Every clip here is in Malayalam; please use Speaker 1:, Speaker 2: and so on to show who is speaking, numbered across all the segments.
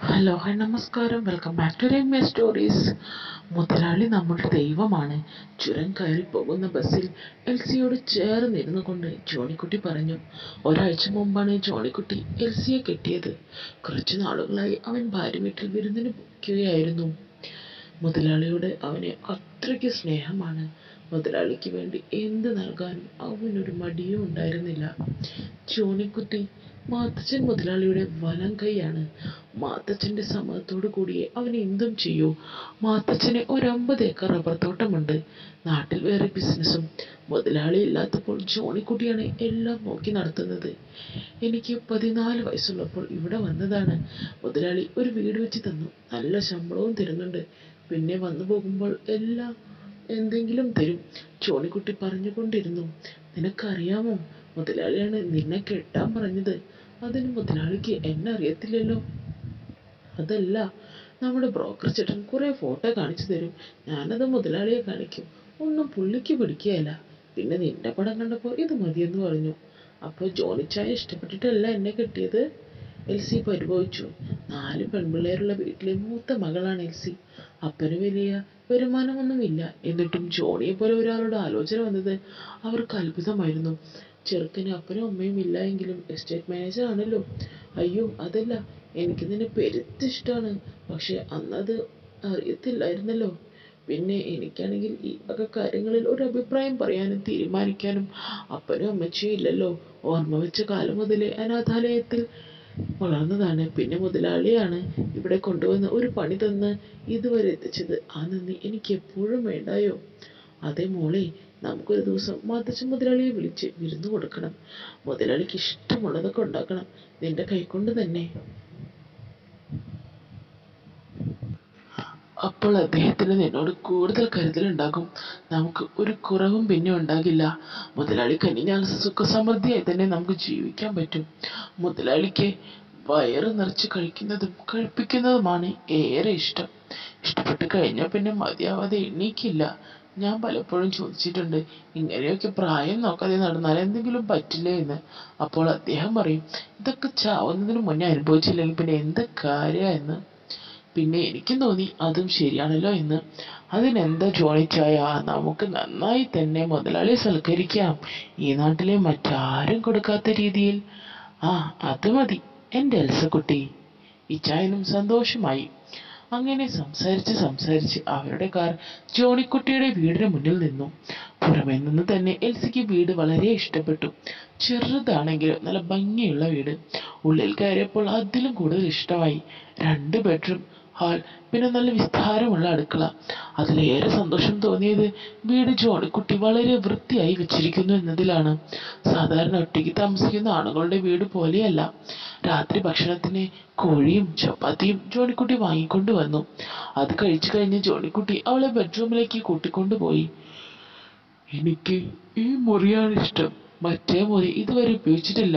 Speaker 1: ഹലോ ഹായ് നമസ്കാരം welcome back to Ramya stories മുതലാളി നമ്മളുടെ ദൈവമാണ് ചുരം കയറി പോകുന്ന ബസ്സിൽ എൽസിയോട് ചേർന്നിരുന്നു കൊണ്ട് ജോണിക്കുട്ടി പറഞ്ഞു ഒരാഴ്ച മുമ്പാണ് ജോണിക്കുട്ടി എൽസിയെ കെട്ടിയത് കുറച്ചു നാളുകളായി അവൻ ഭാര്യ വീട്ടിൽ വിരുന്നിന് പോവുകയായിരുന്നു മുതലാളിയോട് അവന് അത്രയ്ക്ക് സ്നേഹമാണ് മുതലാളിക്ക് വേണ്ടി എന്ത് നൽകാനും അവനൊരു മടിയും ഉണ്ടായിരുന്നില്ല ജോണിക്കുട്ടി മാത്തച്ഛൻ മുതലാളിയുടെ വലം കൈയാണ് മാത്തച്ഛന്റെ സമ്മതത്തോടു കൂടിയേ അവൻ എന്തും ചെയ്യൂ മാത്തച്ഛന് ഒരമ്പത് ഏക്കർ റബ്ബർ തോട്ടമുണ്ട് നാട്ടിൽ വേറെ ബിസിനസ്സും മുതലാളി ഇല്ലാത്തപ്പോൾ ജോണിക്കുട്ടിയാണ് എല്ലാം നോക്കി നടത്തുന്നത് എനിക്ക് പതിനാല് വയസ്സുള്ളപ്പോൾ ഇവിടെ വന്നതാണ് മുതലാളി ഒരു വീട് വെച്ച് തന്നു നല്ല ശമ്പളവും തരുന്നുണ്ട് പിന്നെ വന്നു പോകുമ്പോൾ എല്ലാം എന്തെങ്കിലും തരും ജോണിക്കുട്ടി പറഞ്ഞുകൊണ്ടിരുന്നു നിനക്കറിയാമോ മുതലാളിയാണ് നിന്നെ കെട്ടാൻ പറഞ്ഞത് അതിന് മുതലാളിക്ക് എന്നെ അറിയത്തില്ലല്ലോ അതല്ല നമ്മുടെ ബ്രോക്കർ ചേട്ടൻ കുറെ ഫോട്ടോ കാണിച്ചു തരും ഞാനത് മുതലാളിയെ കാണിക്കും ഒന്നും പുള്ളിക്ക് പിടിക്കുകയല്ല പിന്നെ നിന്റെ പടം കണ്ടപ്പോൾ ഇത് മതിയെന്ന് പറഞ്ഞു അപ്പോൾ ജോണിച്ചായ ഇഷ്ടപ്പെട്ടിട്ടല്ല എന്നെ കെട്ടിയത് എൽസി പരിഭവിച്ചു നാല് പെൺപിള്ളേരുള്ള വീട്ടിലെ മൂത്ത മകളാണ് എൽസി അപ്പന് വലിയ വരുമാനമൊന്നുമില്ല എന്നിട്ടും ജോണിയെ പോലെ ഒരാളുടെ ആലോചന വന്നത് അവർക്ക് അത്ഭുതമായിരുന്നു ചെറുക്കന് അപ്പനും അമ്മയും ഇല്ല എങ്കിലും എസ്റ്റേറ്റ് മാനേജർ ആണല്ലോ അയ്യോ അതല്ല എനിക്ക് നിന്നെ പെരുത്തിഷ്ടാണ് പക്ഷെ അന്നത് അറിയത്തില്ലായിരുന്നല്ലോ പിന്നെ എനിക്കാണെങ്കിൽ ഈ വക കാര്യങ്ങളിൽ ഒരു അഭിപ്രായം പറയാനും തീരുമാനിക്കാനും അപ്പനും അമ്മച്ചിയും ഇല്ലല്ലോ ഓർമ്മ വെച്ച കാലം മുതലേ അനാഥാലയത്തിൽ വളർന്നതാണ് പിന്നെ മുതലാളിയാണ് ഇവിടെ കൊണ്ടുവന്ന് ഒരു പണി തന്ന് ഇതുവരെ എത്തിച്ചത് ആ നന്ദി എനിക്ക് എപ്പോഴും വേണ്ടായോ അതെ മോളെ നമുക്കൊരു ദിവസം മാത്തച്ഛൻ മുതലാളിയെ വിളിച്ച് വിരുന്ന് കൊടുക്കണം മുതലാളിക്ക് ഇഷ്ടമുള്ളതൊക്കെ ഉണ്ടാക്കണം നിന്റെ കൈകൊണ്ട് തന്നെ അപ്പോൾ അദ്ദേഹത്തിന് നിന്നോട് കൂടുതൽ കരുതലുണ്ടാകും നമുക്ക് ഒരു കുറവും പിന്നെ ഉണ്ടാകില്ല മുതലാളി കനിഞ്ഞാൽ സുഖസമൃദ്ധിയായി തന്നെ നമുക്ക് ജീവിക്കാൻ പറ്റും മുതലാളിക്ക് വയറ് നിറച്ച് കഴിക്കുന്നതും കഴിപ്പിക്കുന്നതുമാണ് ഏറെ ഇഷ്ടം ഇഷ്ടപ്പെട്ട് കഴിഞ്ഞാൽ പിന്നെ മതിയാവാതെ എണീക്കില്ല ഞാൻ പലപ്പോഴും ചോദിച്ചിട്ടുണ്ട് ഇങ്ങനെയൊക്കെ പ്രായം നോക്കാതെ നടന്നാൽ എന്തെങ്കിലും പറ്റില്ലേ എന്ന് അപ്പോൾ അദ്ദേഹം പറയും ഇതൊക്കെ ചാവുന്നതിന് മുന്നേ അനുഭവിച്ചില്ലെങ്കിൽ പിന്നെ എന്ത് കാര്യ എന്ന് പിന്നെ എനിക്കും തോന്നി അതും ശരിയാണല്ലോ എന്ന് അതിനെന്താ ജോണിച്ചായ നമുക്ക് നന്നായി തന്നെ മുതലാളിയെ സൽക്കരിക്കാം ഈ നാട്ടിലെ മറ്റാരും കൊടുക്കാത്ത രീതിയിൽ ആ അത് മതി എൻ്റെ എൽസക്കുട്ടി ഇച്ചായനും സന്തോഷമായി അങ്ങനെ സംസാരിച്ച് സംസാരിച്ച് അവരുടെ കാർ ജോണിക്കുട്ടിയുടെ വീടിന് മുന്നിൽ നിന്നു പുറമെ നിന്ന് തന്നെ എൽസിക്ക് വീട് വളരെ ഇഷ്ടപ്പെട്ടു ചെറുതാണെങ്കിലും നല്ല ഭംഗിയുള്ള വീട് ഉള്ളിൽ കയറിയപ്പോൾ അതിലും കൂടുതൽ ഇഷ്ടമായി രണ്ട് ബെഡ്റൂം ഹാൾ പിന്നെ നല്ല വിസ്താരമുള്ള അടുക്കള അതിലേറെ സന്തോഷം തോന്നിയത് വീട് ജോണിക്കുട്ടി വളരെ വൃത്തിയായി വെച്ചിരിക്കുന്നു എന്നതിലാണ് സാധാരണ ഒറ്റയ്ക്ക് താമസിക്കുന്ന ആണുങ്ങളുടെ വീട് പോലെയല്ല രാത്രി ഭക്ഷണത്തിന് കോഴിയും ചപ്പാത്തിയും ജോണിക്കുട്ടി വാങ്ങിക്കൊണ്ട് വന്നു അത് കഴിച്ചു കഴിഞ്ഞ് ജോണിക്കുട്ടി അവളെ ബെഡ്റൂമിലേക്ക് കൂട്ടിക്കൊണ്ടുപോയി എനിക്ക് ഈ മുറിയാണ് ഇഷ്ടം മറ്റേ മുറി ഇതുവരെ ഉപയോഗിച്ചിട്ടില്ല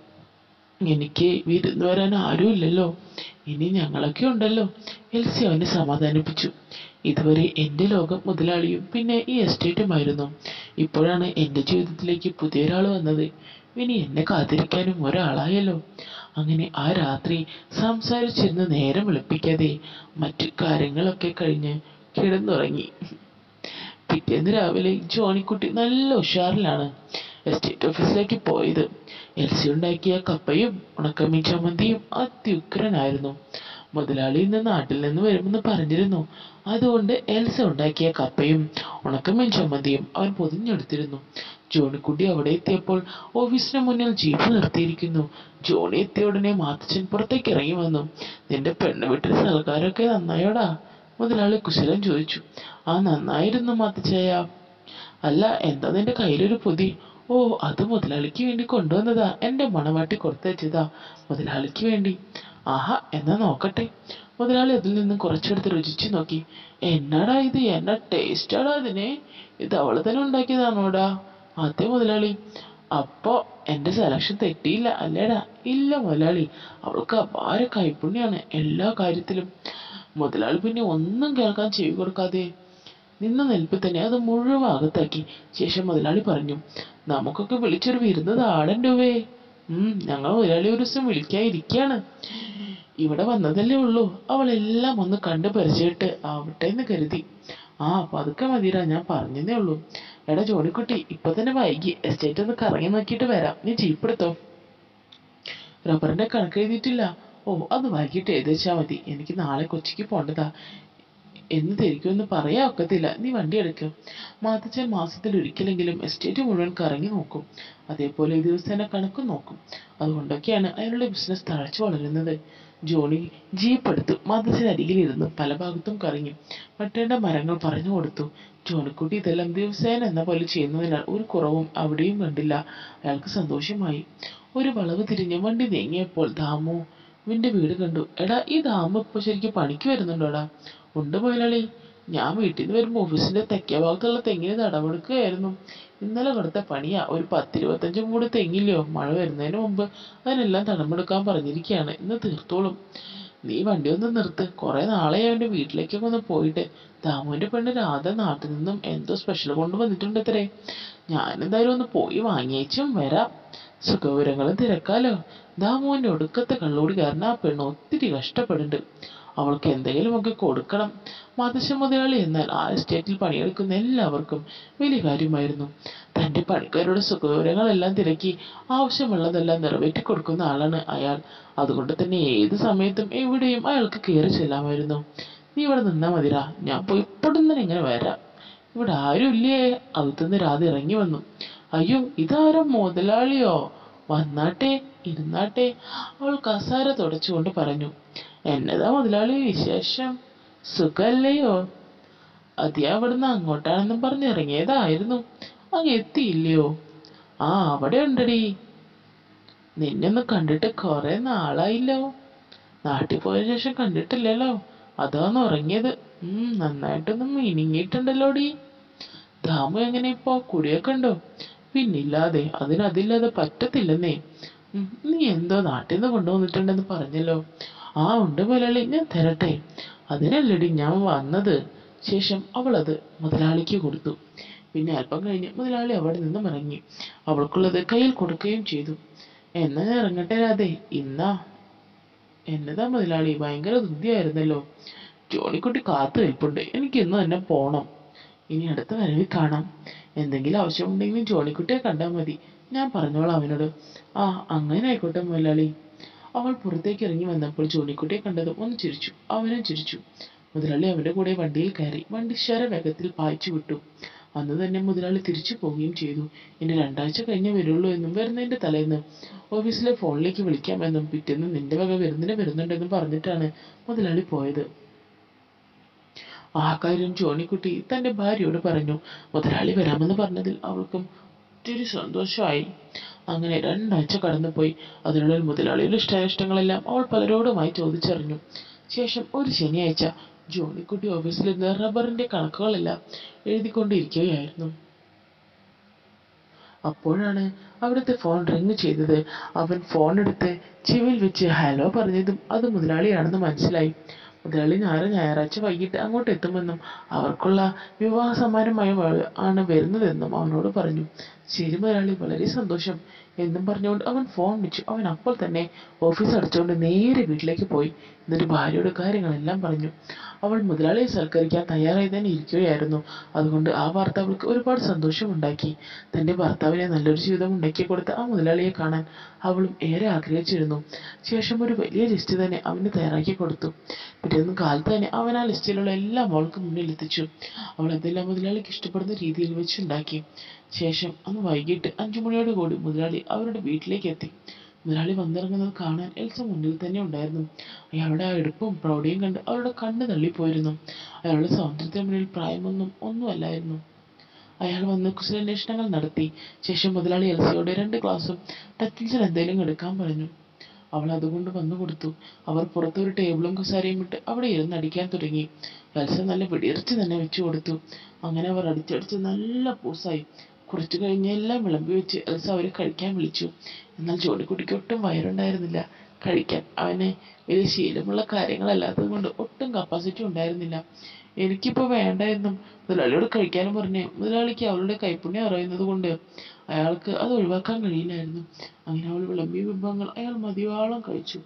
Speaker 1: എനിക്ക് വിരുന്ന് വരാൻ ആരുമില്ലല്ലോ ഇനി ഞങ്ങളൊക്കെ ഉണ്ടല്ലോ എൽസി അവനെ സമാധാനിപ്പിച്ചു ഇതുവരെ എൻ്റെ ലോകം മുതലാളിയും പിന്നെ ഈ എസ്റ്റേറ്റുമായിരുന്നു ഇപ്പോഴാണ് എൻ്റെ ജീവിതത്തിലേക്ക് പുതിയൊരാൾ വന്നത് ഇനി എന്നെ കാത്തിരിക്കാനും ഒരാളായല്ലോ അങ്ങനെ ആ രാത്രി സംസാരിച്ചിരുന്ന് നേരം വെളുപ്പിക്കാതെ മറ്റു കാര്യങ്ങളൊക്കെ കഴിഞ്ഞ് കിടന്നുറങ്ങി പിറ്റേന്ന് രാവിലെ ജോണിക്കുട്ടി നല്ല ഉഷാറിലാണ് എസ്റ്റേറ്റ് ഓഫീസിലേക്ക് പോയത് എൽസി ഉണ്ടാക്കിയ കപ്പയും ഉണക്കമീൻ ചമ്മന്തിയും അത്യുഗ്രനായിരുന്നു മുതലാളി ഇന്ന് നാട്ടിൽ നിന്ന് വരുമെന്ന് പറഞ്ഞിരുന്നു അതുകൊണ്ട് എൽസ ഉണ്ടാക്കിയ കപ്പയും ഉണക്കമീൻ ചമ്മന്തിയും അവൻ പൊതിഞ്ഞെടുത്തിരുന്നു ജോണിക്കുട്ടി അവിടെ എത്തിയപ്പോൾ ഓഫീസിന് മുന്നിൽ ജീപ്പ് നിർത്തിയിരിക്കുന്നു ജോണി എത്തിയ ഉടനെ മാത്തച്ഛൻ പുറത്തേക്ക് ഇറങ്ങി വന്നു നിന്റെ പെണ്ണ് വീട്ടിൽ സൽക്കാരമൊക്കെ നന്നായോടാ മുതലാളി കുശലം ചോദിച്ചു ആ നന്നായിരുന്നു മാത്തച്ഛയ അല്ല എന്താ നിന്റെ കയ്യിലൊരു പൊതി ഓ അത് മുതലാളിക്ക് വേണ്ടി കൊണ്ടുവന്നതാ എൻ്റെ മണവാട്ടി കൊടുത്തയച്ചതാ മുതലാളിക്ക് വേണ്ടി ആഹാ എന്നാ നോക്കട്ടെ മുതലാളി അതിൽ നിന്നും കുറച്ചെടുത്ത് രുചിച്ചു നോക്കി എന്നാടാ ഇത് എന്നാ ടേസ്റ്റാടാ അതിനെ ഇത് അവള് തന്നെ ഉണ്ടാക്കിയതാണോടാ അതെ മുതലാളി അപ്പോ എൻ്റെ സെലക്ഷൻ തെറ്റിയില്ല അല്ലേടാ ഇല്ല മുതലാളി അവൾക്ക് അപാര കൈപ്പുണ്യാണ് എല്ലാ കാര്യത്തിലും മുതലാളി പിന്നെ ഒന്നും കേൾക്കാൻ ചെവി കൊടുക്കാതെ നിന്ന നിൽപ്പിൽ തന്നെ അത് മുഴുവൻ അകത്താക്കി ശേഷം മുതലാളി പറഞ്ഞു നമുക്കൊക്കെ വിളിച്ചൊരു വിരുന്ന് താടണ്ടേ ഉം ഞങ്ങൾ മുതലാളി ഒരു ദിവസം വിളിക്കാതിരിക്കാണ് ഇവിടെ വന്നതല്ലേ ഉള്ളൂ അവളെല്ലാം ഒന്ന് കണ്ടു പരിചയട്ട് ആവട്ടെ എന്ന് കരുതി ആ പതുക്കെ മതിരാ ഞാൻ പറഞ്ഞതേ ഉള്ളൂ എടാ ജോണിക്കുട്ടി ഇപ്പൊ തന്നെ വൈകി എസ്റ്റേറ്റ് ഒന്ന് കറങ്ങി നോക്കിയിട്ട് വരാം നീ ജീപ്പ് എടുത്തോ റബ്ബറിന്റെ കണക്ക് എഴുതിയിട്ടില്ല ഓ അത് വൈകിട്ട് എഴുതിച്ചാ മതി എനിക്ക് നാളെ കൊച്ചിക്ക് പോണ്ടതാ എന്ന് തിരിക്കുമെന്ന് പറയാ ഒക്കത്തില്ല നീ വണ്ടി എടുക്ക് മാത്തച്ഛൻ മാസത്തിൽ ഒരിക്കലെങ്കിലും എസ്റ്റേറ്റ് മുഴുവൻ കറങ്ങി നോക്കും അതേപോലെ ഈ ദിവസേന കണക്കും നോക്കും അതുകൊണ്ടൊക്കെയാണ് അയാളുടെ ബിസിനസ് തഴച്ചു വളരുന്നത് ജോണി ജീപ്പ് എടുത്തു മാത്തച്ഛൻ അരികിലിരുന്നു പല ഭാഗത്തും കറങ്ങി വെട്ടേണ്ട മരങ്ങൾ പറഞ്ഞു കൊടുത്തു ജോണിക്കുട്ടി ഇതെല്ലാം ദിവസേന എന്ന പോലെ ചെയ്യുന്നതിനാൽ ഒരു കുറവും അവിടെയും കണ്ടില്ല അയാൾക്ക് സന്തോഷമായി ഒരു വളവ് തിരിഞ്ഞ് വണ്ടി നീങ്ങിയപ്പോൾ ദാമു വിന്റെ വീട് കണ്ടു എടാ ഈ ദാമു ഇപ്പൊ ശരിക്കും പണിക്ക് വരുന്നുണ്ടോടാ ഉണ്ട് മുതലാളി ഞാൻ വീട്ടിൽ നിന്ന് വരുമ്പോൾ ഓഫീസിന്റെ തെക്കേ ഭാഗത്തുള്ള തെങ്ങിന് തടവെടുക്കുകയായിരുന്നു ഇന്നലെ കൊടുത്ത പണിയാ ഒരു പത്തിരുപത്തഞ്ച് മൂട് തെങ്ങില്ലയോ മഴ വരുന്നതിന് മുമ്പ് അതിനെല്ലാം തടമെടുക്കാൻ പറഞ്ഞിരിക്കുകയാണ് ഇന്ന് തീർത്തോളും നീ വണ്ടി ഒന്ന് നിർത്ത് കുറെ നാളെ അവന്റെ വീട്ടിലേക്കൊക്കെ ഒന്ന് പോയിട്ട് ദാമുവിന്റെ പെണ്ണ് രാധ നാട്ടിൽ നിന്നും എന്തോ സ്പെഷ്യൽ കൊണ്ടുവന്നിട്ടുണ്ട് അത്രേ ഞാൻ എന്തായാലും ഒന്ന് പോയി വാങ്ങിയേച്ചും വരാം സുഖവിവരങ്ങളും തിരക്കാലോ ദാമുവിന്റെ ഒടുക്കത്തെ കള്ളോടി കാരണം ആ പെണ്ണ് ഒത്തിരി കഷ്ടപ്പെടുന്നുണ്ട് അവൾക്ക് എന്തെങ്കിലുമൊക്കെ കൊടുക്കണം മാതശ മുതലാളി എന്നാൽ ആ എസ്റ്റേറ്റിൽ പണിയെടുക്കുന്ന എല്ലാവർക്കും വലിയ കാര്യമായിരുന്നു തന്റെ പണിക്കാരുടെ സുഖവിവരങ്ങളെല്ലാം തിരക്കി ആവശ്യമുള്ളതെല്ലാം നിറവേറ്റി കൊടുക്കുന്ന ആളാണ് അയാൾ അതുകൊണ്ട് തന്നെ ഏത് സമയത്തും എവിടെയും അയാൾക്ക് കയറി ചെല്ലാമായിരുന്നു നീ ഇവിടെ നിന്നാ മതിരാ ഞാൻ പോയി ഇപ്പോഴും ഇങ്ങനെ വരാം ഇവിടെ ആരും ഇല്ലേ അകത്തുനിന്ന് രാധ ഇറങ്ങി വന്നു അയ്യോ ഇതാരോ മുതലാളിയോ വന്നാട്ടെ ഇരുന്നാട്ടെ അവൾ കസാര തുടച്ചുകൊണ്ട് പറഞ്ഞു എന്നതാ മുതലാളി വിശേഷം സുഖല്ലയോ അതിയ അവിടുന്ന് അങ്ങോട്ടാണെന്നും പറഞ്ഞ് ഇറങ്ങിയതായിരുന്നു അങ്ങ് എത്തിയില്ലയോ ആ അവിടെ ഉണ്ടടി നിന്നെ ഒന്ന് കണ്ടിട്ട് കുറെ നാളായില്ലോ നാട്ടിൽ പോയ ശേഷം കണ്ടിട്ടില്ലല്ലോ അതാന്ന് ഉറങ്ങിയത് ഉം നന്നായിട്ടൊന്നും മിനിങ്ങിയിട്ടുണ്ടല്ലോടി ദാമു എങ്ങനെ ഇപ്പോ കുടിയൊക്കെ ഉണ്ടോ പിന്നില്ലാതെ അതിനതില്ലാതെ പറ്റത്തില്ലെന്നേ ഉം, നീ എന്തോ നാട്ടിൽ നിന്ന് കൊണ്ടുവന്നിട്ടുണ്ടെന്ന് പറഞ്ഞല്ലോ ആ ഉണ്ട് മുതലാളി ഞാൻ തരട്ടെ അതിനല്ലടി ഞാൻ വന്നത് ശേഷം അവൾ അത് മുതലാളിക്ക് കൊടുത്തു പിന്നെ അല്പം കഴിഞ്ഞ് മുതലാളി അവിടെ നിന്നും ഇറങ്ങി അവൾക്കുള്ളത് കയ്യിൽ കൊടുക്കുകയും ചെയ്തു എന്നാ ഞാൻ ഇറങ്ങട്ടെ രാധേ ഇന്നാ എന്നതാ മുതലാളി ഭയങ്കര ധൃതിയായിരുന്നല്ലോ ജോണിക്കുട്ടി കാത്തു നിൽപ്പുണ്ട് എനിക്ക് ഇന്ന് തന്നെ പോണം ഇനി അടുത്ത വരവിൽ കാണാം എന്തെങ്കിലും ആവശ്യമുണ്ടെങ്കിലും ജോണിക്കുട്ടിയെ കണ്ടാൽ മതി ഞാൻ പറഞ്ഞോളാം അവനോട് ആ അങ്ങനെ ആയിക്കോട്ടെ മുതലാളി അവൾ പുറത്തേക്ക് ഇറങ്ങി വന്നപ്പോൾ ജോണിക്കുട്ടിയെ കണ്ടതും ഒന്ന് ചിരിച്ചു അവനും ചിരിച്ചു മുതലാളി അവന്റെ കൂടെ വണ്ടിയിൽ കയറി വണ്ടി ശരവേഗത്തിൽ പായിച്ചു വിട്ടു അന്ന് തന്നെ മുതലാളി തിരിച്ചു പോവുകയും ചെയ്തു ഇനി രണ്ടാഴ്ച കഴിഞ്ഞേ വരുള്ളൂ എന്നും വരുന്നതിന്റെ തലേന്ന് ഓഫീസിലെ ഫോണിലേക്ക് വിളിക്കാമെന്നും പിറ്റേന്ന് നിന്റെ വക വിരുന്നിന് വരുന്നുണ്ടെന്നും പറഞ്ഞിട്ടാണ് മുതലാളി പോയത് ആ കാര്യം ജോണിക്കുട്ടി തന്റെ ഭാര്യയോട് പറഞ്ഞു മുതലാളി വരാമെന്ന് പറഞ്ഞതിൽ അവൾക്കും ഒത്തിരി സന്തോഷമായി അങ്ങനെ രണ്ടാഴ്ച കടന്നുപോയി അതിനുള്ളിൽ മുതലാളിയുടെ ഇഷ്ടാനിഷ്ടങ്ങളെല്ലാം അവൾ പലരോടുമായി ചോദിച്ചറിഞ്ഞു ശേഷം ഒരു ശനിയാഴ്ച ജോണിക്കുട്ടി ഓഫീസിൽ നിന്ന് റബ്ബറിന്റെ കണക്കുകളെല്ലാം എഴുതിക്കൊണ്ടിരിക്കുകയായിരുന്നു അപ്പോഴാണ് അവിടുത്തെ ഫോൺ റിങ് ചെയ്തത് അവൻ ഫോൺ എടുത്ത് ചെവിയിൽ വെച്ച് ഹലോ പറഞ്ഞതും അത് മുതലാളിയാണെന്ന് മനസ്സിലായി മുതലാളി ഞായർ ഞായറാഴ്ച വൈകിട്ട് അങ്ങോട്ട് എത്തുമെന്നും അവർക്കുള്ള വിവാഹ സമ്മാനമായി വ- ആണ് വരുന്നതെന്നും അവനോട് പറഞ്ഞു ശരി മുതലാളി വളരെ സന്തോഷം എന്നും പറഞ്ഞുകൊണ്ട് അവൻ ഫോൺ വെച്ചു അവൻ അപ്പോൾ തന്നെ ഓഫീസ് അടച്ചുകൊണ്ട് നേരെ വീട്ടിലേക്ക് പോയി എന്നിട്ട് ഭാര്യയോട് കാര്യങ്ങളെല്ലാം പറഞ്ഞു അവൾ മുതലാളിയെ സൽക്കരിക്കാൻ തയ്യാറായി തന്നെ ഇരിക്കുകയായിരുന്നു അതുകൊണ്ട് ആ വാർത്ത അവൾക്ക് ഒരുപാട് സന്തോഷമുണ്ടാക്കി തന്റെ ഭർത്താവിനെ നല്ലൊരു ജീവിതം ഉണ്ടാക്കി കൊടുത്ത ആ മുതലാളിയെ കാണാൻ അവളും ഏറെ ആഗ്രഹിച്ചിരുന്നു ശേഷം ഒരു വലിയ ലിസ്റ്റ് തന്നെ അവന് തയ്യാറാക്കി കൊടുത്തു പിറ്റേന്ന് കാലത്ത് തന്നെ അവൻ ആ ലിസ്റ്റിലുള്ള എല്ലാം അവൾക്ക് മുന്നിൽ എത്തിച്ചു അവൾ അതെല്ലാം മുതലാളിക്ക് ഇഷ്ടപ്പെടുന്ന രീതിയിൽ വെച്ചുണ്ടാക്കി ശേഷം അന്ന് വൈകിട്ട് അഞ്ചു മണിയോട് കൂടി മുതലാളി അവരുടെ വീട്ടിലേക്ക് എത്തി മുതലാളി വന്നിറങ്ങുന്നത് കാണാൻ എൽസ മുന്നിൽ തന്നെ ഉണ്ടായിരുന്നു അയാളുടെ ആ എടുപ്പും പ്രൗഢിയും കണ്ട് അവളുടെ കണ്ണ് തള്ളിപ്പോയിരുന്നു അയാളുടെ സൗന്ദര്യത്തിന് മുന്നിൽ പ്രായമൊന്നും ഒന്നുമല്ലായിരുന്നു അയാൾ വന്ന് കുശലാന്വേഷണങ്ങൾ നടത്തി ശേഷം മുതലാളി എൽസയോട് രണ്ട് ഗ്ലാസും ടച്ചിൽസിൽ എന്തെങ്കിലും എടുക്കാൻ പറഞ്ഞു അവൾ അതുകൊണ്ട് വന്നു കൊടുത്തു അവർ പുറത്ത് ഒരു ടേബിളും കുസാരയും ഇട്ട് അവിടെ ഇരുന്ന് അടിക്കാൻ തുടങ്ങി എൽസ നല്ല പിടിയറിച്ച് തന്നെ വെച്ചു കൊടുത്തു അങ്ങനെ അവർ അടിച്ചടിച്ച് നല്ല പൂസായി കുറച്ചു കഴിഞ്ഞ് എല്ലാം വിളമ്പി വെച്ച് എൽസ അവരെ കഴിക്കാൻ വിളിച്ചു എന്നാൽ ജോണിക്കുട്ടിക്ക് ഒട്ടും വയറുണ്ടായിരുന്നില്ല കഴിക്കാൻ അവന് വലിയ ശീലമുള്ള കാര്യങ്ങളല്ലാത്തത് കൊണ്ട് ഒട്ടും കപ്പാസിറ്റി ഉണ്ടായിരുന്നില്ല എനിക്കിപ്പോ വേണ്ട എന്നും മുതലാളിയോട് കഴിക്കാനും പറഞ്ഞ് മുതലാളിക്ക് അവളുടെ കൈപ്പുണ്യം അറിയുന്നത് കൊണ്ട് അയാൾക്ക് അത് ഒഴിവാക്കാൻ കഴിയില്ലായിരുന്നു അങ്ങനെ അവൾ വിളമ്പിയ വിഭവങ്ങൾ അയാൾ മതിയോളം കഴിച്ചു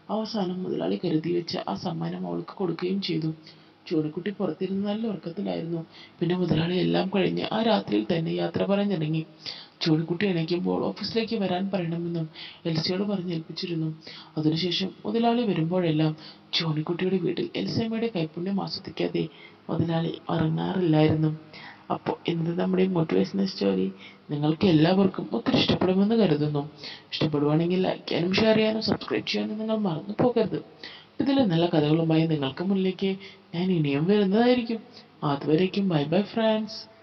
Speaker 1: അവസാനം മുതലാളി കരുതി വെച്ച ആ സമ്മാനം അവൾക്ക് കൊടുക്കുകയും ചെയ്തു ചൂണിക്കുട്ടി പുറത്തിരുന്ന് നല്ല ഉറക്കത്തിലായിരുന്നു പിന്നെ മുതലാളി എല്ലാം കഴിഞ്ഞ് ആ രാത്രിയിൽ തന്നെ യാത്ര പറഞ്ഞിറങ്ങി ചൂണിക്കുട്ടി എണീക്കുമ്പോൾ ഓഫീസിലേക്ക് വരാൻ പറയണമെന്നും എൽസയോട് പറഞ്ഞേൽപ്പിച്ചിരുന്നു അതിനുശേഷം മുതലാളി വരുമ്പോഴെല്ലാം ചൂണിക്കുട്ടിയുടെ വീട്ടിൽ എൽസമ്മയുടെ കൈപ്പുണ്യം ആസ്വദിക്കാതെ മുതലാളി ഉറങ്ങാറില്ലായിരുന്നു അപ്പോൾ ഇന്നത്തെ നമ്മുടെ മോട്ടിവേഷണൽ സ്റ്റോറി നിങ്ങൾക്ക് എല്ലാവർക്കും ഒത്തിരി ഇഷ്ടപ്പെടുമെന്ന് കരുതുന്നു ഇഷ്ടപ്പെടുവാണെങ്കിൽ ലൈക്ക് ചെയ്യാനും ഷെയർ ചെയ്യാനും സബ്സ്ക്രൈബ് ചെയ്യാനും നിങ്ങൾ മറന്നു പോകരുത് ഇതിലെ നല്ല കഥകളുമായി നിങ്ങൾക്ക് മുന്നിലേക്ക് ഞാൻ ഇനിയും വരുന്നതായിരിക്കും അതുവരേക്കും ബൈ ബൈ ഫ്രണ്ട്സ്